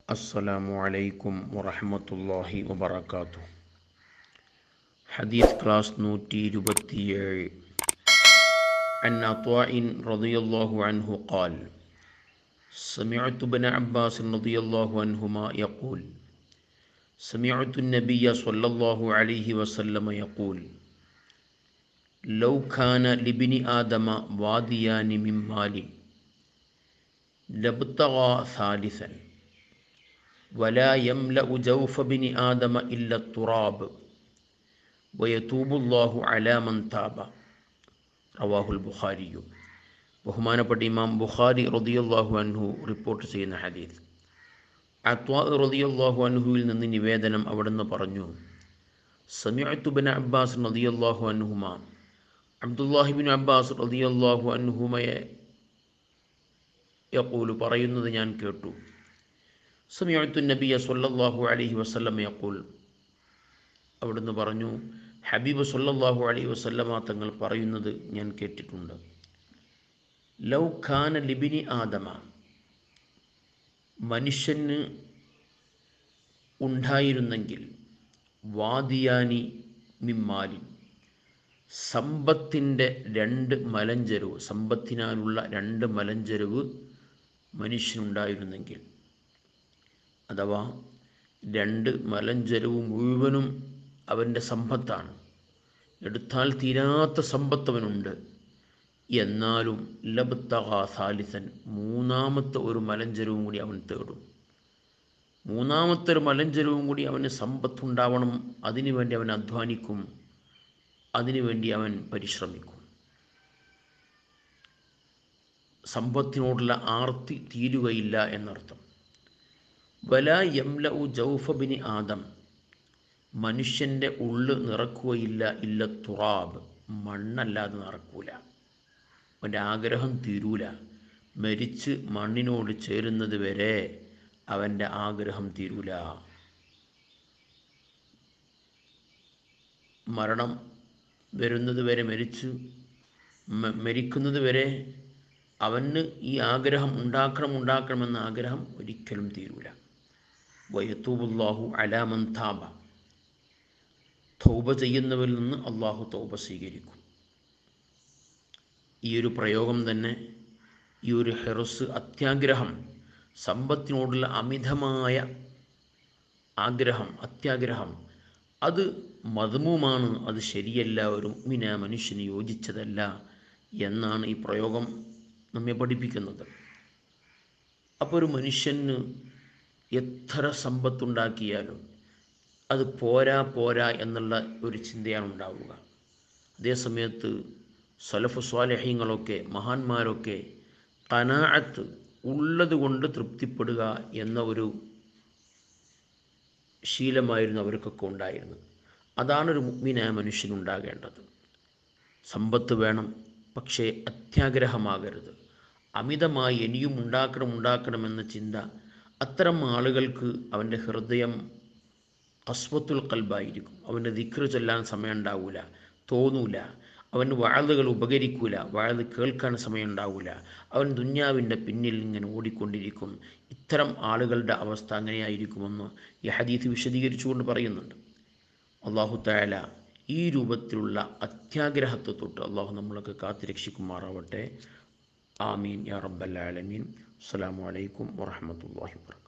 السلام عليكم ورحمة الله وبركاته حديث كلاس نوتي ഇരുപത്തി عن عطاء رضي الله عنه قال سمعت ابن عباس رضي الله عنهما يقول سمعت النبي صلى الله عليه وسلم يقول لو كان لابن آدم واديان من مال لابتغى ثالثا ولا يملأ جوف بن آدم إلا التراب ويتوب الله على من تاب റവാഹുൽ ബുഖാരിയു ബഹുമാനപ്പെട്ട ഇമാം ബുഖാരി റതിയല്ലാഹു അൻഹു റിപ്പോർട്ട് ചെയ്യുന്ന ഹദീസ് അത്വാ റതിയല്ലാഹു അൻഹുവിൽ നിന്ന് നിവേദനം അവിടുന്ന് പറഞ്ഞു സമയത്തുബിൻ അബ്ബാസ് റതിയല്ലാഹു അൻഹുമ അബ്ദുല്ലാഹിബിൻ അബ്ബാസ് റതിയല്ലാഹു അൻഹുമയെ യക്കൂല് പറയുന്നത് ഞാൻ കേട്ടു സമയത്തു നബിയ സൊല്ലാഹു അലഹി വസ്ലം യക്കൂൽ അവിടുന്ന് പറഞ്ഞു ഹബീബ് സൊല്ലാഹു അലൈഹി വസല്ലമ തങ്ങൾ പറയുന്നത് ഞാൻ കേട്ടിട്ടുണ്ട് ലൗ ഖാന ലിബിനി ആദമ മനുഷ്യന് ഉണ്ടായിരുന്നെങ്കിൽ വാദിയാനി മിമ്മാലി സമ്പത്തിൻ്റെ രണ്ട് മലഞ്ചെരുവ് സമ്പത്തിനാലുള്ള രണ്ട് മലഞ്ചെരുവ് മനുഷ്യനുണ്ടായിരുന്നെങ്കിൽ അഥവാ രണ്ട് മലഞ്ചെരുവ് മുഴുവനും അവൻ്റെ സമ്പത്താണ് എടുത്താൽ തീരാത്ത സമ്പത്ത് അവനുണ്ട് എന്നാലും ലബ്തഹ സാലിസൻ മൂന്നാമത്തെ ഒരു മലഞ്ചെരുവും കൂടി അവൻ തേടും മൂന്നാമത്തെ ഒരു മലഞ്ചെരുവും കൂടി അവന് സമ്പത്തുണ്ടാവണം അതിനുവേണ്ടി അവൻ അധ്വാനിക്കും അതിനുവേണ്ടി അവൻ പരിശ്രമിക്കും സമ്പത്തിനോടുള്ള ആർത്തി തീരുകയില്ല എന്നർത്ഥം വല യംല ഉ ജൗഫബിനി ആദം മനുഷ്യൻ്റെ ഉള്ള് നിറക്കുകയില്ല ഇല്ല തുറാബ് മണ്ണല്ലാതെ നിറക്കൂല അവൻ്റെ ആഗ്രഹം തീരൂല മരിച്ച് മണ്ണിനോട് ചേരുന്നത് വരെ അവൻ്റെ ആഗ്രഹം തീരൂല മരണം വരുന്നത് വരെ മരിച്ച് മരിക്കുന്നത് വരെ അവന് ഈ ആഗ്രഹം ഉണ്ടാക്കണം ഉണ്ടാക്കണമെന്ന ആഗ്രഹം ഒരിക്കലും തീരൂല വയത്തൂബുല്ലാഹു അലാമൻ താബ തൗബ ചെയ്യുന്നവരിൽ നിന്ന് അള്ളാഹു തൗബ സ്വീകരിക്കും ഈ ഒരു പ്രയോഗം തന്നെ ഈ ഒരു ഹെറസ് അത്യാഗ്രഹം സമ്പത്തിനോടുള്ള അമിതമായ ആഗ്രഹം അത്യാഗ്രഹം അത് മതമുമാണ് അത് ശരിയല്ല ഒരു മിന മനുഷ്യന് യോജിച്ചതല്ല എന്നാണ് ഈ പ്രയോഗം നമ്മെ പഠിപ്പിക്കുന്നത് അപ്പോൾ ഒരു മനുഷ്യന് എത്ര സമ്പത്തുണ്ടാക്കിയാലും അത് പോരാ പോരാ എന്നുള്ള ഒരു ചിന്തയാണ് ഉണ്ടാവുക അതേസമയത്ത് സലഫ് സ്വാലഹ്യങ്ങളൊക്കെ മഹാന്മാരൊക്കെ കനാഅത്ത് ഉള്ളത് കൊണ്ട് തൃപ്തിപ്പെടുക എന്ന ഒരു ശീലമായിരുന്നു അവർക്കൊക്കെ ഉണ്ടായിരുന്നത് അതാണ് ഒരു മുഗ്മിനായ മനുഷ്യനുണ്ടാകേണ്ടത് സമ്പത്ത് വേണം പക്ഷേ അത്യാഗ്രഹമാകരുത് അമിതമായി ഇനിയും ഉണ്ടാക്കണം ഉണ്ടാക്കണമെന്ന ചിന്ത അത്തരം ആളുകൾക്ക് അവൻ്റെ ഹൃദയം കസ്വത്തുൽ കൽബായിരിക്കും അവൻ്റെ ദിക്റ് ചൊല്ലാൻ സമയം ഉണ്ടാവില്ല തോന്നൂല അവന് വാഴുകൾ ഉപകരിക്കൂല വാഴ് കേൾക്കാൻ സമയം ഉണ്ടാവില്ല അവൻ ദുന്യാവിൻ്റെ പിന്നിൽ ഇങ്ങനെ ഓടിക്കൊണ്ടിരിക്കും ഇത്തരം ആളുകളുടെ അവസ്ഥ അങ്ങനെയായിരിക്കുമെന്ന് ഈ ഹദീത്ത് വിശദീകരിച്ചുകൊണ്ട് പറയുന്നുണ്ട് അള്ളാഹു താല ഈ രൂപത്തിലുള്ള അത്യാഗ്രഹത്തെ തൊട്ട് അള്ളാഹു നമ്മളൊക്കെ കാത്തുരക്ഷിക്കുമാറാവട്ടെ ആമീൻ യാ റബ്ബൽ ആലമീൻ അസ്സലാമു അലൈക്കും വറഹ്മത്തുള്ളാഹി വബറകാതുഹു